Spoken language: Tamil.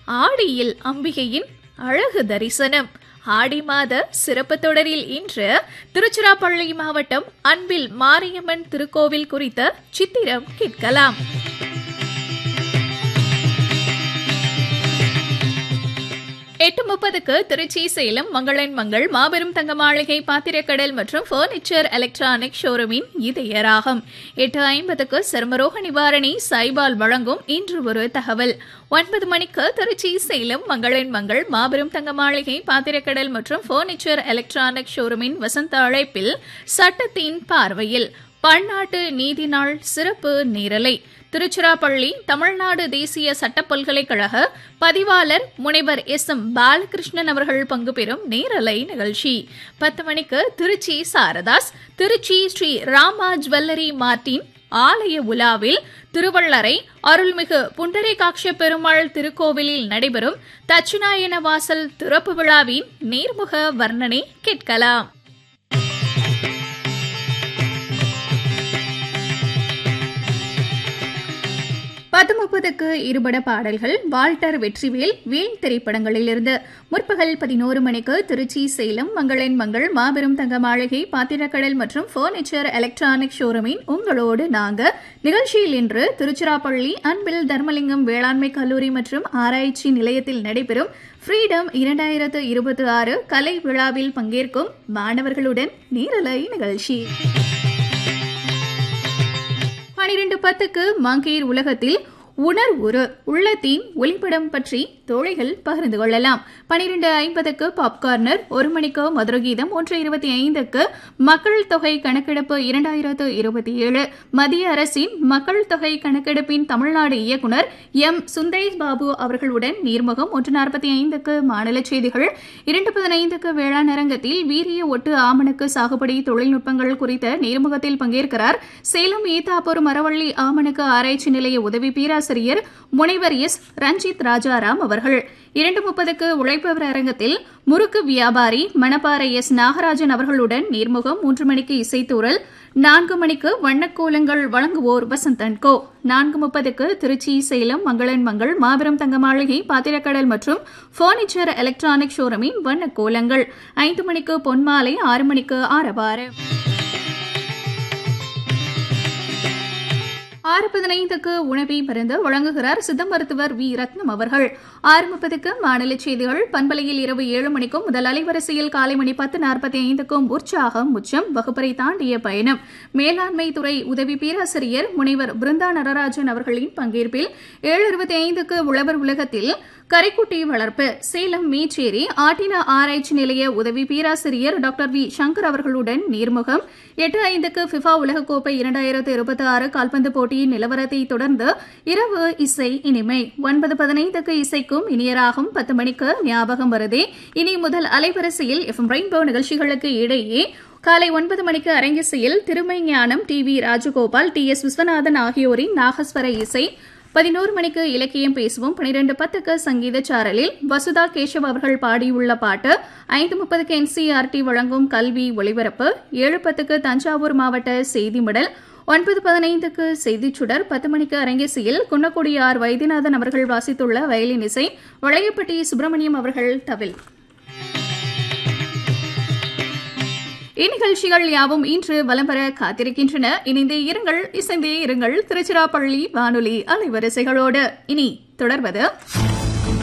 ஆடியில் அம்பிகையின் அழகு தரிசனம் ஆடி மாத சிறப்பு தொடரில் இன்று திருச்சிராப்பள்ளி மாவட்டம் அன்பில் மாரியம்மன் திருக்கோவில் குறித்த சித்திரம் கேட்கலாம் எட்டு முப்பதுக்கு திருச்சி சேலம் மங்களன் மங்கள் மாபெரும் தங்க மாளிகை பாத்திரக்கடல் மற்றும் பர்னிச்சர் எலக்ட்ரானிக் ஷோரூமின் இதய ராகம் எட்டு ஐம்பதுக்கு சர்மரோக நிவாரணி சைபால் வழங்கும் இன்று ஒரு தகவல் ஒன்பது மணிக்கு திருச்சி சேலம் மங்களன் மங்கள் மாபெரும் தங்க மாளிகை பாத்திரக்கடல் மற்றும் பர்னிச்சர் எலக்ட்ரானிக் ஷோரூமின் வசந்த அழைப்பில் சட்டத்தின் பார்வையில் பன்னாட்டு நீதி நாள் சிறப்பு நேரலை திருச்சிராப்பள்ளி தமிழ்நாடு தேசிய சட்ட பல்கலைக்கழக பதிவாளர் முனைவர் எஸ் எம் பாலகிருஷ்ணன் அவர்கள் பங்கு பெறும் நேரலை நிகழ்ச்சி பத்து மணிக்கு திருச்சி சாரதாஸ் திருச்சி ஸ்ரீ ராமா ஜுவல்லரி மார்ட்டின் ஆலய உலாவில் திருவள்ளரை அருள்மிகு புண்டரீகாட்ச பெருமாள் திருக்கோவிலில் நடைபெறும் தட்சிணாயன வாசல் திறப்பு விழாவின் நேர்முக வர்ணனை கேட்கலாம் பத்து முப்பதுக்கு இருபட பாடல்கள் வால்டர் வெற்றிவேல் வேல் திரைப்படங்களிலிருந்து முற்பகல் பதினோரு மணிக்கு திருச்சி சேலம் மங்களன் மங்கள் மாபெரும் தங்க மாளிகை பாத்திரக்கடல் மற்றும் பர்னிச்சர் எலக்ட்ரானிக் ஷோரூமின் உங்களோடு நாங்க நிகழ்ச்சியில் இன்று திருச்சிராப்பள்ளி அன்பில் தர்மலிங்கம் வேளாண்மை கல்லூரி மற்றும் ஆராய்ச்சி நிலையத்தில் நடைபெறும் ஃப்ரீடம் இரண்டாயிரத்து இருபத்தி ஆறு கலை விழாவில் பங்கேற்கும் மாணவர்களுடன் நேரலை நிகழ்ச்சி பனிரெண்டு பத்துக்கு மங்கேர் உலகத்தில் உணர்வுரு உள்ளத்தின் ஒளிப்படம் பற்றி தோழிகள் பகிர்ந்து கொள்ளலாம் பனிரெண்டு ஐம்பதுக்கு பாப்கார்னர் ஒரு மணிக்கு மதுரகீதம் ஒன்று இருபத்தி ஐந்துக்கு மக்கள் தொகை கணக்கெடுப்பு இரண்டாயிரத்து இருபத்தி ஏழு மத்திய அரசின் மக்கள் தொகை கணக்கெடுப்பின் தமிழ்நாடு இயக்குநர் எம் சுந்தரேஷ் பாபு அவர்களுடன் நீர்முகம் ஒன்று நாற்பத்தி ஐந்துக்கு மாநில செய்திகள் இரண்டு பதினைந்துக்கு வேளாண் அரங்கத்தில் வீரிய ஒட்டு ஆமணக்கு சாகுபடி தொழில்நுட்பங்கள் குறித்த நேர்முகத்தில் பங்கேற்கிறார் சேலம் ஈத்தாப்பூர் மரவள்ளி ஆமணக்கு ஆராய்ச்சி நிலைய உதவி பேராசிரியர் முனைவர் எஸ் ரஞ்சித் ராஜாராம் அவர்கள் இரண்டு முப்பதுக்கு உழைப்பவர் அரங்கத்தில் முறுக்கு வியாபாரி மணப்பாறை எஸ் நாகராஜன் அவர்களுடன் நேர்முகம் மூன்று மணிக்கு இசைத்தூரல் நான்கு மணிக்கு வண்ணக்கோலங்கள் வழங்குவோர் வசந்தன் கோ நான்கு முப்பதுக்கு திருச்சி சேலம் மங்களன் மங்கள் மாபெரும் தங்க மாளிகை பாத்திரக்கடல் மற்றும் பர்னிச்சர் எலக்ட்ரானிக் ஷோரூமின் வண்ணக்கோலங்கள் ஐந்து மணிக்கு பொன்மாலை ஆறு மணிக்கு ஆரவாறு ஆறு பதினைந்துக்கு உணவை மருந்து வழங்குகிறார் சித்த மருத்துவர் வி ரத்னம் அவர்கள் ஆறு முப்பதுக்கு மாநில செய்திகள் பண்பலையில் இரவு ஏழு மணிக்கும் முதல் அலைவரிசையில் காலை மணி பத்து நாற்பத்தி ஐந்துக்கும் உற்சாகம் உச்சம் வகுப்பறை தாண்டிய பயணம் மேலாண்மை துறை உதவி பேராசிரியர் முனைவர் பிருந்தா நடராஜன் அவர்களின் பங்கேற்பில் ஏழு இருபத்தி ஐந்துக்கு உழவர் உலகத்தில் கரைக்குட்டி வளர்ப்பு சேலம் மீச்சேரி ஆட்டின ஆராய்ச்சி நிலைய உதவி பேராசிரியர் டாக்டர் வி சங்கர் அவர்களுடன் நீர்முகம் எட்டு ஐந்துக்கு ஃபிஃபா உலகக்கோப்பை இரண்டாயிரத்து இருபத்தி ஆறு கால்பந்து போட்டியின் நிலவரத்தை தொடர்ந்து இரவு இசை இனிமை ஒன்பது பதினைந்துக்கு இசைக்கும் இனியராகும் பத்து மணிக்கு ஞாபகம் வருதே இனி முதல் அலைவரிசையில் எஃப்எம் ரெயின்போ நிகழ்ச்சிகளுக்கு இடையே காலை ஒன்பது மணிக்கு அரங்கிசையில் Thirumai Gnanam T V Rajagopal T S Viswanathan ஆகியோரின் நாகஸ்வர இசை பதினோரு மணிக்கு இலக்கியம் பேசுவோம் பனிரெண்டு பத்துக்கு சங்கீத சாரலில் வசுதா கேசவ் அவர்கள் பாடியுள்ள பாட்டு ஐந்து முப்பதுக்கு என்சிஆர்டி வழங்கும் கல்வி ஒளிபரப்பு ஏழு பத்துக்கு தஞ்சாவூர் மாவட்ட செய்தி மடல் ஒன்பது பதினைந்துக்கு செய்திச் சுடர் பத்து மணிக்கு அரங்கேசியில் குன்னக்குடியார் வைத்தியநாதன் அவர்கள் வாசித்துள்ள வயலின் இசை வளையப்பட்டி சுப்பிரமணியம் அவர்கள் தவில் இந்நிகழ்ச்சிகள் யாவும் இன்று வலம் பெற காத்திருக்கின்றன இணைந்தே இருங்கள் இசைந்தே இருங்கள் திருச்சிராப்பள்ளி வானொலி அலைவரிசைகளோடு இனி தொடர்வது